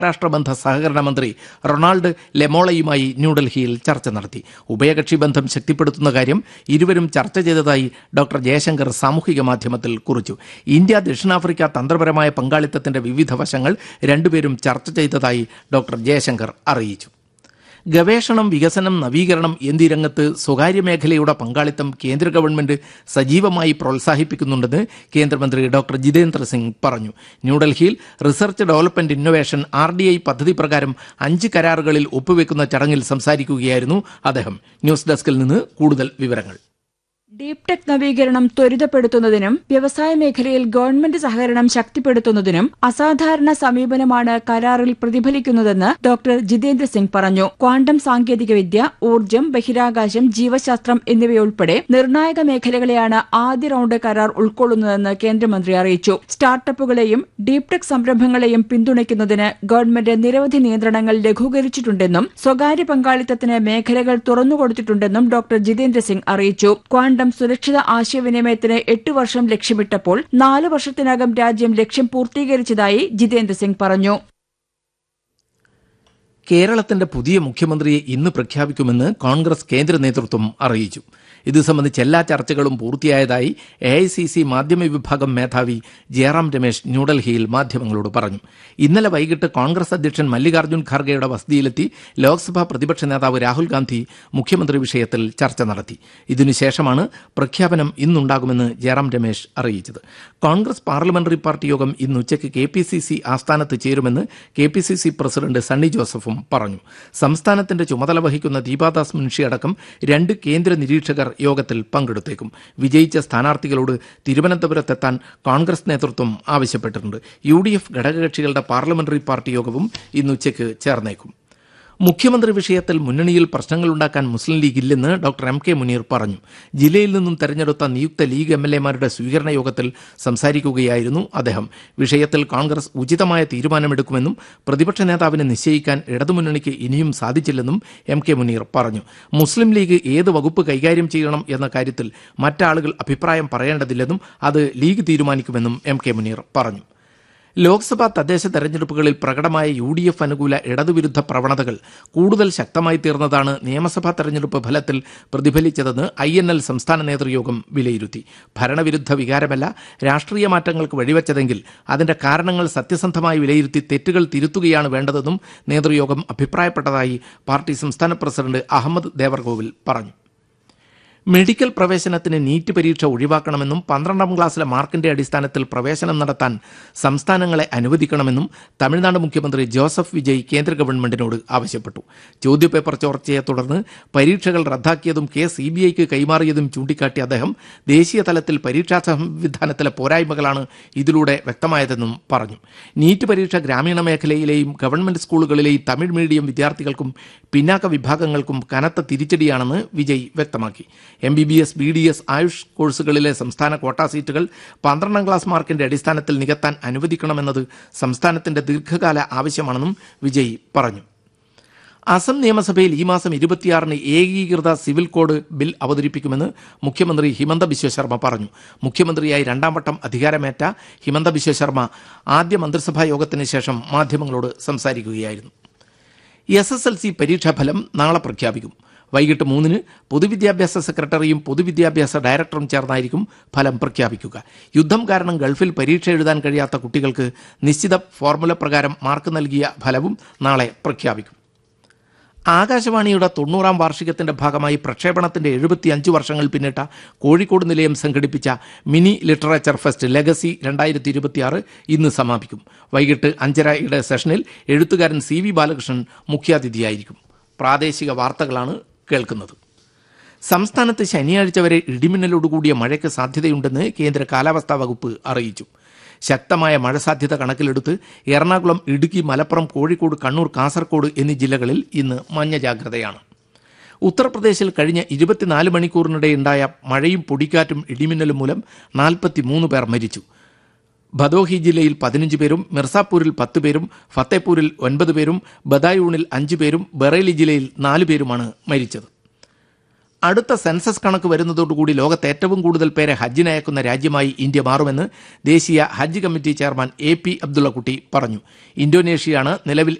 രാഷ്ട്രബന്ധ സഹകരണ മന്ത്രി റൊണാൾഡ് ലെമോളയുമായി ന്യൂഡൽഹിയിൽ ചർച്ച നടത്തി ഉഭയകക്ഷി ബന്ധം ശക്തിപ്പെടുത്തുന്ന കാര്യം ഇരുവരും ചർച്ച ചെയ്തതായി ഡോക്ടർ ജയശങ്കർ സാമൂഹിക മാധ്യമത്തിൽ കുറിച്ചു ഇന്ത്യ ദക്ഷിണാഫ്രിക്ക തന്ത്രപരമായ പങ്കാളിത്തത്തിന്റെ വിവിധ വശങ്ങൾ രണ്ടുപേരും ചർച്ച ചെയ്തതായി ഡോക്ടർ ജയശങ്കർ അറിയിച്ചു ഗവേഷണം വികസനം നവീകരണം എന്നീ രംഗത്ത് സ്വകാര്യ മേഖലയുടെ പങ്കാളിത്തം കേന്ദ്ര ഗവൺമെന്റ് സജീവമായി പ്രോത്സാഹിപ്പിക്കുന്നുണ്ടെന്ന് കേന്ദ്രമന്ത്രി ഡോക്ടർ ജിതേന്ദ്ര സിംഗ് പറഞ്ഞു ന്യൂഡൽഹിയിൽ research development innovation R D I പദ്ധതി പ്രകാരം അഞ്ച് കരാറുകളിൽ ഒപ്പുവെക്കുന്ന ചടങ്ങിൽ സംസാരിക്കുകയായിരുന്നു അദ്ദേഹം ന്യൂസ് ഡെസ്കിൽ നിന്ന് കൂടുതൽ വിവരങ്ങൾ ഡീപ് ടെക് നവീകരണം ത്വരിതപ്പെടുത്തുന്നതിനും വ്യവസായ മേഖലയിൽ ഗവൺമെന്റ് സഹകരണം ശക്തിപ്പെടുത്തുന്നതിനും അസാധാരണ സമീപനമാണ് കരാറിൽ പ്രതിഫലിക്കുന്നതെന്ന് ഡോക്ടർ ജിതേന്ദ്ര സിംഗ് പറഞ്ഞു ക്വാണ്ടം സാങ്കേതികവിദ്യ ഊർജ്ജം ബഹിരാകാശം ജീവശാസ്ത്രം എന്നിവയുൾപ്പെടെ നിർണായക മേഖലകളെയാണ് ആദ്യ റൌണ്ട് കരാർ ഉൾക്കൊള്ളുന്നതെന്ന് കേന്ദ്രമന്ത്രി അറിയിച്ചു സ്റ്റാർട്ടപ്പുകളെയും ഡീപ് ടെക് സംരംഭങ്ങളെയും പിന്തുണയ്ക്കുന്നതിന് ഗവൺമെന്റ് നിരവധി നിയന്ത്രണങ്ങൾ ലഘൂകരിച്ചിട്ടുണ്ടെന്നും സ്വകാര്യ പങ്കാളിത്തത്തിന് മേഖലകൾ തുറന്നുകൊടുത്തിട്ടുണ്ടെന്നും ഡോക്ടർ ജിതേന്ദ്ര സിംഗ് അറിയിച്ചു ക്വാണ്ടം സുരക്ഷിത ആശയവിനിമയത്തിന് എട്ട് വർഷം ലക്ഷ്യമിട്ടപ്പോൾ നാല് വർഷത്തിനകം രാജ്യം ലക്ഷ്യം പൂർത്തീകരിച്ചതായി ജിതേന്ദ്ര സിംഗ് പറഞ്ഞു കേരളത്തിന്റെ പുതിയ മുഖ്യമന്ത്രിയെ ഇന്ന് പ്രഖ്യാപിക്കുമെന്ന് കോൺഗ്രസ് കേന്ദ്ര നേതൃത്വം അറിയിച്ചു ഇത് സംബന്ധിച്ച് എല്ലാ ചർച്ചകളും പൂർത്തിയായതായി എ ഐ സി സി മാധ്യമ വിഭാഗം മേധാവി ജയറാം രമേശ് ന്യൂഡൽഹിയിൽ മാധ്യമങ്ങളോട് പറഞ്ഞു ഇന്നലെ വൈകിട്ട് കോൺഗ്രസ് അധ്യക്ഷൻ മല്ലികാർജ്ജുൻ ഖാർഗെയുടെ വസതിയിലെത്തി ലോക്സഭാ പ്രതിപക്ഷ നേതാവ് രാഹുൽ ഗാന്ധി മുഖ്യമന്ത്രി വിഷയത്തിൽ ചർച്ച നടത്തി ഇതിനുശേഷമാണ് പ്രഖ്യാപനം ഇന്നുണ്ടാകുമെന്ന് ജയറാം രമേശ് അറിയിച്ചത് കോൺഗ്രസ് പാർലമെന്ററി പാർട്ടി യോഗം ഇന്ന് ഉച്ചയ്ക്ക് കെ പി സി സി ആസ്ഥാനത്ത് ചേരുമെന്ന് K P C C president Sunny ജോസഫും പറഞ്ഞു സംസ്ഥാനത്തിന്റെ ചുമതല വഹിക്കുന്ന ദീപാദാസ് മുൻഷി അടക്കം രണ്ട് കേന്ദ്ര നിരീക്ഷകർ യോഗത്തിൽ പങ്കെടുത്തേക്കും വിജയിച്ച സ്ഥാനാർത്ഥികളോട് തിരുവനന്തപുരത്തെത്താൻ കോൺഗ്രസ് നേതൃത്വം ആവശ്യപ്പെട്ടിട്ടുണ്ട് യു ഡി എഫ് ഘടകകക്ഷികളുടെ പാർലമെന്ററി പാർട്ടി യോഗവും ഇന്ന് ഉച്ചയ്ക്ക് ചേർന്നേക്കും മുഖ്യമന്ത്രി വിഷയത്തിൽ മുന്നണിയിൽ പ്രശ്നങ്ങളുണ്ടാക്കാൻ മുസ്ലിം ലീഗ് ഇല്ലെന്ന് ഡോക്ടർ എം കെ മുനീർ പറഞ്ഞു ജില്ലയിൽ നിന്നും തെരഞ്ഞെടുത്ത നിയുക്ത ലീഗ് എം എൽ എമാരുടെ സ്വീകരണ യോഗത്തിൽ സംസാരിക്കുകയായിരുന്നു അദ്ദേഹം വിഷയത്തിൽ കോൺഗ്രസ് ഉചിതമായ തീരുമാനമെടുക്കുമെന്നും പ്രതിപക്ഷ നേതാവിനെ നിശ്ചയിക്കാൻ ഇടതുമുന്നണിക്ക് ഇനിയും സാധിച്ചില്ലെന്നും എം കെ മുനീർ പറഞ്ഞു മുസ്ലിം ലീഗ് ഏത് വകുപ്പ് കൈകാര്യം ചെയ്യണം എന്ന കാര്യത്തിൽ മറ്റാളുകൾ അഭിപ്രായം പറയേണ്ടതില്ലെന്നും അത് ലീഗ് തീരുമാനിക്കുമെന്നും എം കെ മുനീർ പറഞ്ഞു ലോക്സഭാ തദ്ദേശ തെരഞ്ഞെടുപ്പുകളിൽ പ്രകടമായ യു ഡി എഫ് അനുകൂല ഇടതുവിരുദ്ധ പ്രവണതകൾ കൂടുതൽ ശക്തമായി തീർന്നതാണ് നിയമസഭാ തെരഞ്ഞെടുപ്പ് ഫലത്തിൽ പ്രതിഫലിച്ചതെന്ന് ഐ എൻ എൽ സംസ്ഥാന നേതൃയോഗം വിലയിരുത്തി ഭരണവിരുദ്ധ വികാരമല്ല രാഷ്ട്രീയ മാറ്റങ്ങൾക്ക് വഴിവെച്ചതെങ്കിൽ അതിന്റെ കാരണങ്ങൾ സത്യസന്ധമായി വിലയിരുത്തി തെറ്റുകൾ തിരുത്തുകയാണ് വേണ്ടതെന്നും നേതൃയോഗം അഭിപ്രായപ്പെട്ടതായി പാർട്ടി സംസ്ഥാന പ്രസിഡന്റ് അഹമ്മദ് ദേവർകോവിൽ പറഞ്ഞു മെഡിക്കൽ പ്രവേശനത്തിന് നീറ്റ് പരീക്ഷ ഒഴിവാക്കണമെന്നും പന്ത്രണ്ടാം ക്ലാസ്സിലെ മാർക്കിന്റെ അടിസ്ഥാനത്തിൽ പ്രവേശനം നടത്താൻ സംസ്ഥാനങ്ങളെ അനുവദിക്കണമെന്നും തമിഴ്നാട് മുഖ്യമന്ത്രി ജോസഫ് വിജയ് കേന്ദ്ര ഗവൺമെന്റിനോട് ആവശ്യപ്പെട്ടു ചോദ്യപേപ്പർ ചോർച്ചയെ തുടർന്ന് പരീക്ഷകൾ റദ്ദാക്കിയതും കേസ് സി ബി ഐക്ക് കൈമാറിയതും ചൂണ്ടിക്കാട്ടിയ അദ്ദേഹം ദേശീയ തലത്തിൽ പരീക്ഷാ സംവിധാനത്തിലെ പോരായ്മകളാണ് ഇതിലൂടെ വ്യക്തമായതെന്നും പറഞ്ഞു നീറ്റ് പരീക്ഷ ഗ്രാമീണ മേഖലയിലെയും ഗവൺമെന്റ് സ്കൂളുകളിലെയും തമിഴ് മീഡിയം വിദ്യാർത്ഥികൾക്കും പിന്നാക്ക വിഭാഗങ്ങൾക്കും കനത്ത തിരിച്ചടിയാണെന്ന് വിജയ് വ്യക്തമാക്കി M B B S B D S AYUSH കോഴ്സുകളിലെ സംസ്ഥാന ക്വാട്ട സീറ്റുകൾ പന്ത്രണ്ടാം ക്ലാസ് മാർക്കിന്റെ അടിസ്ഥാനത്തിൽ നികത്താൻ അനുവദിക്കണമെന്നത് സംസ്ഥാനത്തിന്റെ ദീർഘകാല ആവശ്യമാണെന്നും വിജയ് പറഞ്ഞു അസം നിയമസഭയിൽ ഈ മാസം ഇരുപത്തിയാറിന് ഏകീകൃത സിവിൽ കോഡ് ബിൽ അവതരിപ്പിക്കുമെന്ന് മുഖ്യമന്ത്രി ഹിമന്ത ബിശ്വ ശർമ്മ പറഞ്ഞു മുഖ്യമന്ത്രിയായി രണ്ടാം വട്ടം അധികാരമേറ്റ ഹിമന്ത ബിശ്വ ശർമ്മ ആദ്യ മന്ത്രിസഭാ യോഗത്തിന് ശേഷം മാധ്യമങ്ങളോട് സംസാരിക്കുകയായിരുന്നു എസ് എസ് എൽ സി പരീക്ഷാഫലം നാളെ പ്രഖ്യാപിക്കും വൈകിട്ട് മൂന്നിന് പൊതുവിദ്യാഭ്യാസ സെക്രട്ടറിയും പൊതുവിദ്യാഭ്യാസ ഡയറക്ടറും ചേർന്നായിരിക്കും ഫലം പ്രഖ്യാപിക്കുക യുദ്ധം കാരണം ഗൾഫിൽ പരീക്ഷ എഴുതാൻ കഴിയാത്ത കുട്ടികൾക്ക് നിശ്ചിത ഫോർമുല പ്രകാരം മാർക്ക് നൽകിയ ഫലവും നാളെ പ്രഖ്യാപിക്കും ആകാശവാണിയുടെ തൊണ്ണൂറാം വാർഷികത്തിന്റെ ഭാഗമായി പ്രക്ഷേപണത്തിന്റെ എഴുപത്തിയഞ്ച് വർഷങ്ങൾ പിന്നിട്ട കോഴിക്കോട് നിലയം സംഘടിപ്പിച്ച മിനി ലിറ്ററേച്ചർ ഫെസ്റ്റ് ലെഗസി രണ്ടായിരത്തി ഇരുപത്തിയാറ് ഇന്ന് സമാപിക്കും വൈകിട്ട് അഞ്ചരയുടെ സെഷനിൽ എഴുത്തുകാരൻ സി വി ബാലകൃഷ്ണൻ മുഖ്യാതിഥിയായിരിക്കും പ്രാദേശിക വാർത്തകളാണ് കേൾക്കുന്നത് സംസ്ഥാനത്ത് ശനിയാഴ്ച വരെ ഇടിമിന്നലോടുകൂടിയ മഴയ്ക്ക് സാധ്യതയുണ്ടെന്ന് കേന്ദ്ര കാലാവസ്ഥാ വകുപ്പ് അറിയിച്ചു ശക്തമായ മഴ സാധ്യത കണക്കിലെടുത്ത് എറണാകുളം ഇടുക്കി മലപ്പുറം കോഴിക്കോട് കണ്ണൂർ കാസർഗോഡ് എന്നീ ജില്ലകളിൽ ഇന്ന് മഞ്ഞ ജാഗ്രതയാണ് ഉത്തർപ്രദേശിൽ കഴിഞ്ഞ ഇരുപത്തിനാല് മണിക്കൂറിനിടെയുണ്ടായ മഴയും പൊടിക്കാറ്റും ഇടിമിന്നലും മൂലം നാൽപ്പത്തിമൂന്ന് പേർ മരിച്ചു ഭദോഹി ജില്ലയിൽ പതിനഞ്ച് പേരും മിർസാപൂരിൽ പത്ത് പേരും ഫത്തേപൂരിൽ ഒൻപത് പേരും ബദായൂണിൽ അഞ്ച് പേരും ബറേലി ജില്ലയിൽ നാല് പേരുമാണ് മരിച്ചത് അടുത്ത സെൻസസ് കണക്ക് വരുന്നതോടുകൂടി ലോകത്ത് ഏറ്റവും കൂടുതൽ പേരെ ഹജ്ജിന് അയക്കുന്ന രാജ്യമായി ഇന്ത്യ മാറുമെന്ന് ദേശീയ Hajj committee chairman A P Abdullakutty പറഞ്ഞു ഇന്തോനേഷ്യയാണ് നിലവിൽ